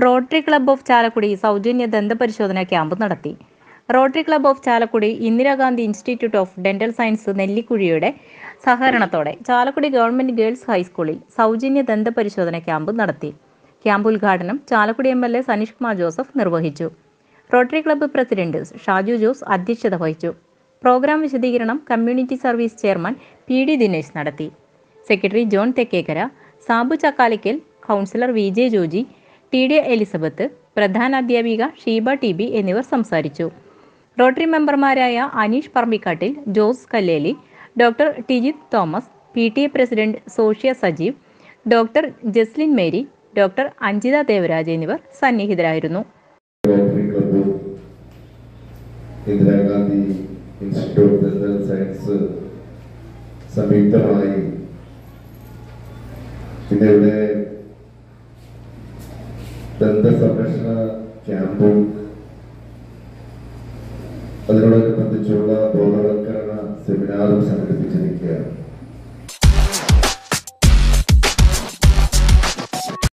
rotary club of Chalakudy സൗജന്യ ദന്തപരിശോധന camp നടത്തി Rotary club of Chalakudy Indira Gandhi institute of dental science നെല്ലിക്കുഴിയുടെ സഹകരണത്തോടെ ചാലക്കുടി ഗവൺമെന്റ് ഗേൾസ് ഹൈസ്കൂളിൽ സൗജന്യ ദന്തപരിശോധന ക്യാമ്പ് നടത്തി ക്യാമ്പ് ഉദ്ഘാടനം Chalakudy M L A Saneesh Kumar Joseph നിർവഹിച്ചു Rotary club president Shaju Jose അധ്യക്ഷത വഹിച്ചു പ്രോഗ്രാം വിശദീകരണം community service chairman P D Dinesh നടത്തി secretary John Thekkekara Sabu Chakkalikkal councillor V J Joji T D Elizabeth പ്രധാന അധ്യാപിക ഷീബ ടി ബി എന്നിവർ സംസാരിച്ചു റോട്ടറി മെമ്പർമാരായ Aneesh Parambikkattil Jose Kalleli doctor Tijith Thomas P T A president സോഷ്യ Sajeev doctor Jaslin Mary doctor Anjitha Devaraj എന്നിവർ സന്നിഹിതരായിരുന്നു റോട്ടറി ക്ലബ്ബും Indira Gandhi institute of dental science സംയുക്തമായി പിന്നെ ഇവിടെ ദന്ത സംരക്ഷണ ക്യാമ്പും അതിനോടനുബന്ധിച്ചുള്ള ബോധവൽക്കരണ സെമിനാറും സംഘടിപ്പിച്ചിരിക്കുകയാണ്